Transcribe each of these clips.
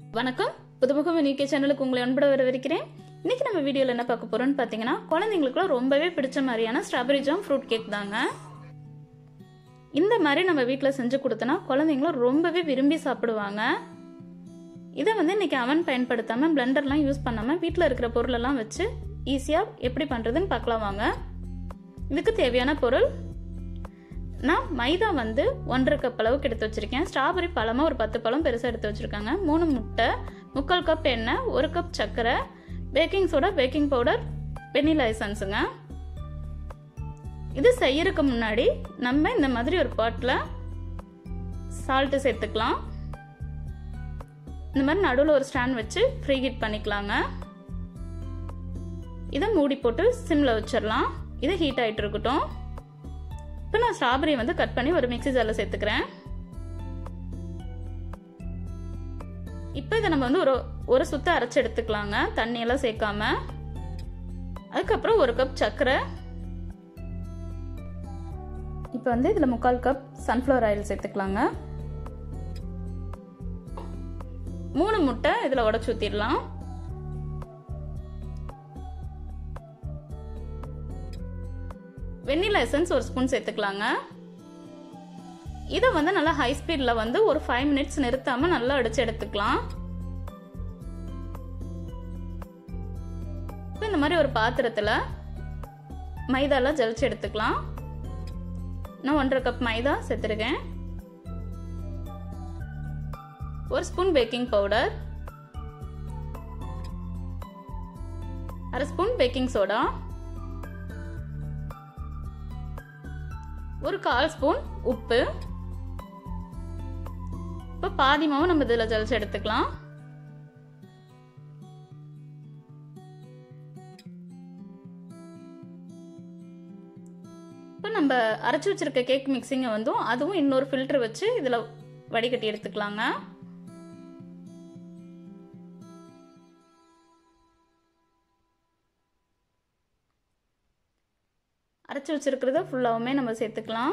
வணக்கம் புதுமுகம் நீக்கே சேனலுக்கு உங்களை அன்பட வரவேற்கிறேன் இன்னைக்கு நம்ம வீடியோவில் என்ன பார்க்க போறோம்னு பார்த்தீங்கன்னா குழந்தைங்களுக்குலாம் ரொம்பவே பிடிச்ச மாதிரியான ஸ்ட்ராபெரி ஜாம் ஃப்ரூட் கேக் தாங்க இந்த மாதிரி நம்ம வீட்டில் செஞ்சு கொடுத்தோன்னா குழந்தைங்களும் ரொம்பவே விரும்பி சாப்பிடுவாங்க இதை வந்து இன்னைக்கு அவன் பயன்படுத்தாமல் பிளெண்டர்லாம் யூஸ் பண்ணாமல் வீட்டில் இருக்கிற பொருளெல்லாம் வச்சு ஈஸியாக எப்படி பண்ணுறதுன்னு பார்க்கலாம் வாங்க இதுக்கு தேவையான பொருள் நான் மைதா வந்து ஒன்றரை கப் அளவுக்கு எடுத்து வச்சிருக்கேன் ஸ்ட்ராபெரி பழமாக ஒரு பத்து பழம் பெருசாக எடுத்து வச்சிருக்காங்க மூணு முட்டை முக்கால் கப் எண்ணெய் ஒரு கப் சர்க்கரை baking soda baking powder vanilla எசன்ஸுங்க இது செய்யறதுக்கு முன்னாடி நம்ம இந்த மாதிரி ஒரு பாட்டில் சால்ட்டு சேர்த்துக்கலாம் இந்த மாதிரி நடுவில் ஒரு ஸ்டாண்ட் வச்சு ஃப்ரீ ஹீட் பண்ணிக்கலாங்க இதை மூடி போட்டு சிம்மில் வச்சிடலாம் இது ஹீட் ஆகிட்டு இருக்கட்டும் இப்போ நான் ஸ்ட்ராபெரி வந்து கட் பண்ணி ஒரு மிக்சி ஜாரில் சேர்த்துக்கிறேன் இப்போ இதை நம்ம வந்து ஒரு ஒரு சுத்த அரைச்சி எடுத்துக்கலாங்க தண்ணியெல்லாம் சேர்க்காம அதுக்கப்புறம் ஒரு கப் சர்க்கரை இப்போ வந்து இதில் முக்கால் கப் சன்ஃப்ளவர் ஆயில் சேர்த்துக்கலாங்க மூணு முட்டை இதில் உடச்சி ஊற்றிடலாம் வெண்ணிலா எசன்ஸ் ஒரு ஸ்பூன் சேர்த்துக்கலாங்க இதை வந்து நல்லா ஹை ஸ்பீடில் வந்து ஒரு ஃபைவ் மினிட்ஸ் நிறுத்தாமல் நல்லா அடிச்சு எடுத்துக்கலாம் இப்போ இந்த மாதிரி ஒரு பாத்திரத்தில் மைதாலாம் ஜலிச்சு எடுத்துக்கலாம் நான் ஒன்றரை கப் மைதா சேர்த்துருக்கேன் ஒரு ஸ்பூன் பேக்கிங் பவுடர் அரை ஸ்பூன் பேக்கிங் சோடா ஒரு கால் ஸ்பூன் உப்பு இப்போ பாதி மாவு நம்ம இதில் ஜலிச்சு எடுத்துக்கலாம் இப்போ நம்ம அரைச்சி வச்சிருக்க கேக் மிக்சிங்கை வந்தும் அதுவும் இன்னொரு ஃபில்டர் வச்சு இதில் வடிகட்டி எடுத்துக்கலாங்க அரைச்சி வச்சிருக்கிறத ஃபுல்லாகவுமே நம்ம சேர்த்துக்கலாம்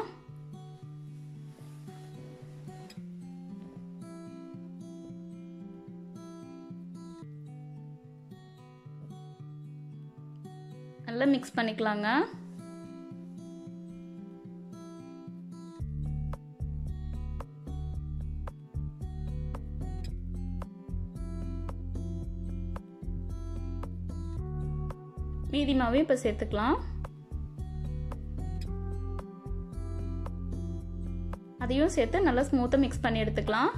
நல்லா மிக்ஸ் பண்ணிக்கலாங்க மீதி மாவையும் இப்போ சேர்த்துக்கலாம் அதையும் சேர்த்து நல்லா ஸ்மூத்தாக மிக்ஸ் பண்ணி எடுத்துக்கலாம்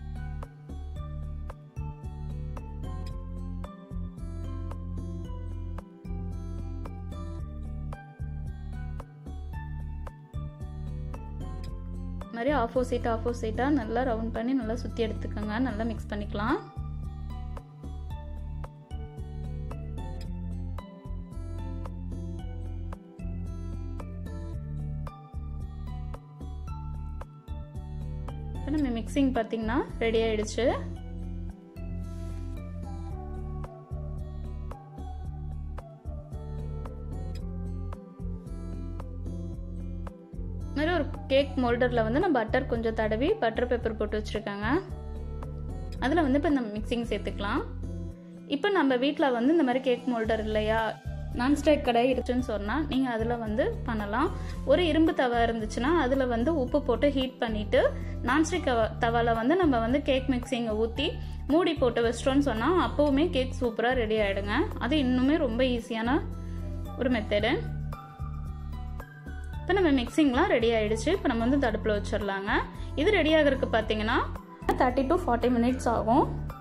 மாதிரி ஆப்போசிட் ஆப்போசிட்டாக நல்லா ரவுண்ட் பண்ணி நல்லா சுற்றி எடுத்துக்கோங்க நல்லா மிக்ஸ் பண்ணிக்கலாம் இப்போ நம்ம மிக்சிங் பார்த்தீங்கன்னா ரெடி ஆயிடுச்சு மாதிரி ஒரு கேக் மோல்டரில் வந்து நான் பட்டர் கொஞ்சம் தடவி பட்டர் பேப்பர் போட்டு வச்சுருக்காங்க அதில் வந்து இப்போ இந்த மிக்சிங் சேர்த்துக்கலாம் இப்போ நம்ம வீட்டில் வந்து இந்த மாதிரி கேக் மோல்டர் இல்லையா நான்ஸ்டிக் கடை இருக்குன்னு சொன்னால் நீங்கள் அதில் வந்து பண்ணலாம் ஒரு இரும்பு தவா இருந்துச்சுன்னா அதில் வந்து உப்பு போட்டு ஹீட் பண்ணிவிட்டு நான்ஸ்டிக் தவாவில் வந்து நம்ம வந்து கேக் மிக்சிங்கை ஊற்றி மூடி போட்டு வச்சிட்டோன்னு சொன்னால் அப்போவுமே கேக் சூப்பராக ரெடி ஆகிடுங்க அது இன்னுமே ரொம்ப ஈஸியான ஒரு மெத்தடு இப்போ நம்ம மிக்சிங்லாம் ரெடி ஆகிடுச்சு இப்போ நம்ம வந்து தடுப்பில் வச்சிடலாங்க இது ரெடி ஆகிறதுக்கு பார்த்தீங்கன்னா தேர்ட்டி டு ஃபார்ட்டி மினிட்ஸ் ஆகும்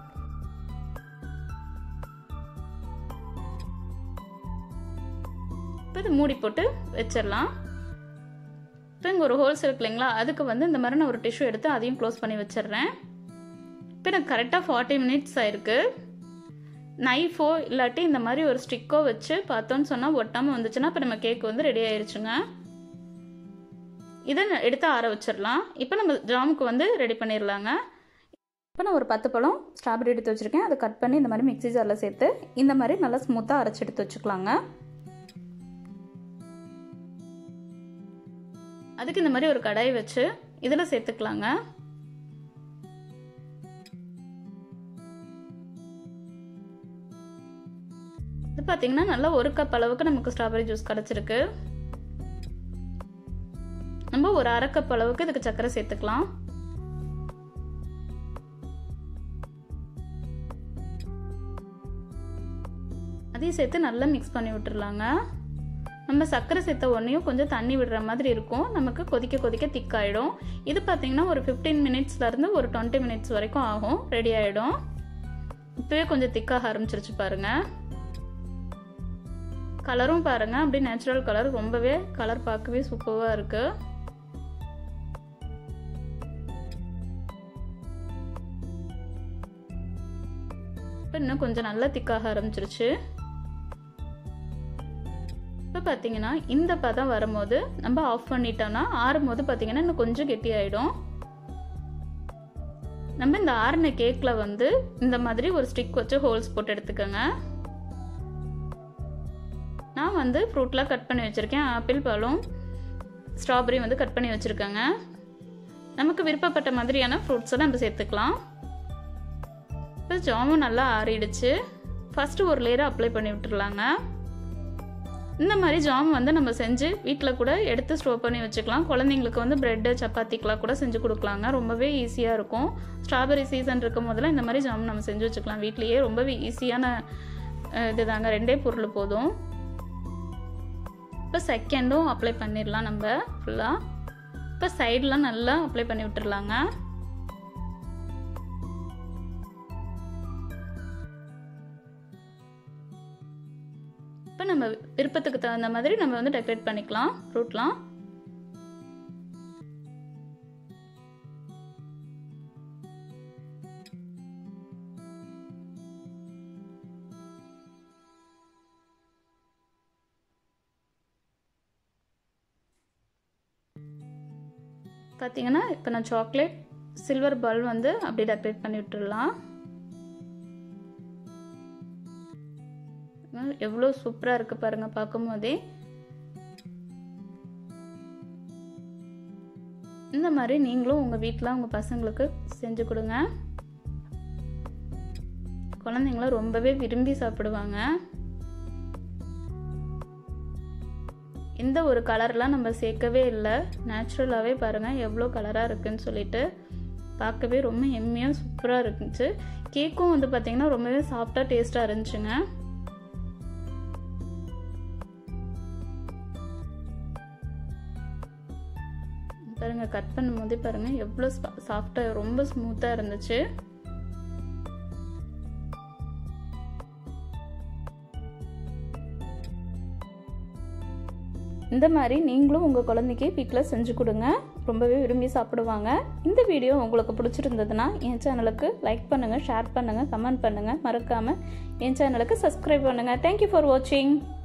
இப்போ இது மூடி போட்டு வச்சிடலாம் இப்போ இங்கே ஒரு ஹோல்ஸ் இருக்கு இல்லைங்களா அதுக்கு வந்து இந்த மாதிரி நான் ஒரு டிஷ்யூ எடுத்து அதையும் க்ளோஸ் பண்ணி வச்சிடுறேன் இப்போ எனக்கு கரெக்டாக ஃபார்ட்டி மினிட்ஸ் ஆயிருக்கு நைஃபோ இல்லாட்டி இந்த மாதிரி ஒரு ஸ்டிக்கோ வச்சு பார்த்தோன்னு சொன்னால் ஒட்டாமல் வந்துச்சுன்னா இப்போ நம்ம கேக் வந்து ரெடி ஆயிடுச்சுங்க இதை எடுத்து ஆற வச்சிடலாம் இப்போ நம்ம ஜாமுக்கு வந்து ரெடி பண்ணிடலாங்க இப்போ நான் ஒரு பத்து பழம் ஸ்ட்ராபெரி எடுத்து வச்சுருக்கேன் அதை கட் பண்ணி இந்த மாதிரி மிக்ஸி ஜாரில் சேர்த்து இந்த மாதிரி நல்லா ஸ்மூத்தாக அரைச்சி எடுத்து வச்சுக்கலாங்க அதுக்கு இந்த மாதிரி ஒரு கடாய் வச்சு இதில் சேர்த்துக்கலாங்க இது பார்த்தீங்கன்னா நல்லா ஒரு கப் அளவுக்கு நமக்கு ஸ்ட்ராபெரி ஜூஸ் கிடச்சிருக்கு நம்ம ஒரு அரை கப் அளவுக்கு இதுக்கு சர்க்கரை சேர்த்துக்கலாம் அதையும் சேர்த்து நல்லா மிக்ஸ் பண்ணி விட்டுறலாங்க நம்ம சர்க்கரை சேர்த்த உடனேயும் கொஞ்சம் தண்ணி விடுற மாதிரி இருக்கும் நமக்கு கொதிக்க கொதிக்க திக்காயிடும் இது பார்த்தீங்கன்னா ஒரு ஃபிஃப்டீன் மினிட்ஸ்லேருந்து ஒரு டுவெண்ட்டி மினிட்ஸ் வரைக்கும் ஆகும் ரெடி ஆகிடும் இப்போவே கொஞ்சம் திக்காக ஆரம்பிச்சிருச்சு பாருங்க கலரும் பாருங்க அப்படியே நேச்சுரல் கலர் ரொம்பவே கலர் பார்க்கவே சூப்பராக இருக்கு இப்போ இன்னும் கொஞ்சம் நல்லா திக்காக ஆரம்பிச்சிருச்சு இப்போ பார்த்தீங்கன்னா இந்த பதம் வரும்போது நம்ம ஆஃப் பண்ணிட்டோம்னா ஆறும் போது பார்த்தீங்கன்னா இன்னும் கொஞ்சம் கெட்டி ஆகிடும் நம்ம இந்த ஆறுன கேக்கில் வந்து இந்த மாதிரி ஒரு ஸ்டிக் வச்சு ஹோல்ஸ் போட்டு எடுத்துக்கோங்க நான் வந்து ஃப்ரூட்லாம் கட் பண்ணி வச்சுருக்கேன் ஆப்பிள் பழம் ஸ்ட்ராபெரி வந்து கட் பண்ணி வச்சுருக்கேங்க நமக்கு விருப்பப்பட்ட மாதிரியான ஃப்ரூட்ஸை நம்ம சேர்த்துக்கலாம் இப்போ ஜாமுன் நல்லா ஆறிடுச்சு ஃபஸ்ட்டு ஒரு லேயரை அப்ளை பண்ணி விட்டுருலாங்க இந்த மாதிரி ஜாம் வந்து நம்ம செஞ்சு வீட்டில் கூட எடுத்து ஸ்டோர் பண்ணி வச்சுக்கலாம் குழந்தைங்களுக்கு வந்து ப்ரெட்டு சப்பாத்திக்கெலாம் கூட செஞ்சு கொடுக்கலாங்க ரொம்பவே ஈஸியாக இருக்கும் ஸ்ட்ராபெரி சீசன் இருக்கும் போதெல்லாம் இந்த மாதிரி ஜாம் நம்ம செஞ்சு வச்சுக்கலாம் வீட்லேயே ரொம்பவே ஈஸியான இது தாங்க ரெண்டே பொருள் போதும் இப்போ செகண்டும் அப்ளை பண்ணிடலாம் நம்ம ஃபுல்லாக இப்போ சைடெலாம் நல்லா அப்ளை பண்ணி விட்டுறலாங்க இப்போ நம்ம விருப்பத்துக்கு தகுந்த மாதிரி நம்ம வந்து டெக்கரேட் பண்ணிக்கலாம் ஃப்ரூட்லாம் பார்த்தீங்கன்னா இப்போ நான் சாக்லேட் சில்வர் பால் வந்து அப்படியே டெக்கரேட் பண்ணி விட்டுடலாம் எவ்வளோ சூப்பராக இருக்குது பாருங்கள் பார்க்கும் போதே இந்த மாதிரி நீங்களும் உங்கள் வீட்டில் உங்கள் பசங்களுக்கு செஞ்சு கொடுங்க குழந்தைங்களும் ரொம்பவே விரும்பி சாப்பிடுவாங்க எந்த ஒரு கலர்லாம் நம்ம சேர்க்கவே இல்லை நேச்சுரலாகவே பாருங்கள் எவ்வளோ கலராக இருக்குன்னு சொல்லிட்டு பார்க்கவே ரொம்ப எம்மியாக சூப்பராக இருந்துச்சு கேக்கும் வந்து பார்த்திங்கன்னா ரொம்பவே சாஃப்டாக டேஸ்ட்டாக இருந்துச்சுங்க பாருங்கள் கட் பண்ணும்போதே பாருங்கள் எவ்வளோ சாஃப்டாக ரொம்ப ஸ்மூத்தாக இருந்துச்சு இந்த மாதிரி நீங்களும் உங்கள் குழந்தைக்கு வீட்டில் செஞ்சு கொடுங்க ரொம்பவே விரும்பி சாப்பிடுவாங்க இந்த வீடியோ உங்களுக்கு பிடிச்சிருந்ததுன்னா என் சேனலுக்கு லைக் பண்ணுங்கள் ஷேர் பண்ணுங்கள் கமெண்ட் பண்ணுங்கள் மறக்காமல் என் சேனலுக்கு சப்ஸ்கிரைப் பண்ணுங்கள் தேங்க்யூ ஃபார் வாட்சிங்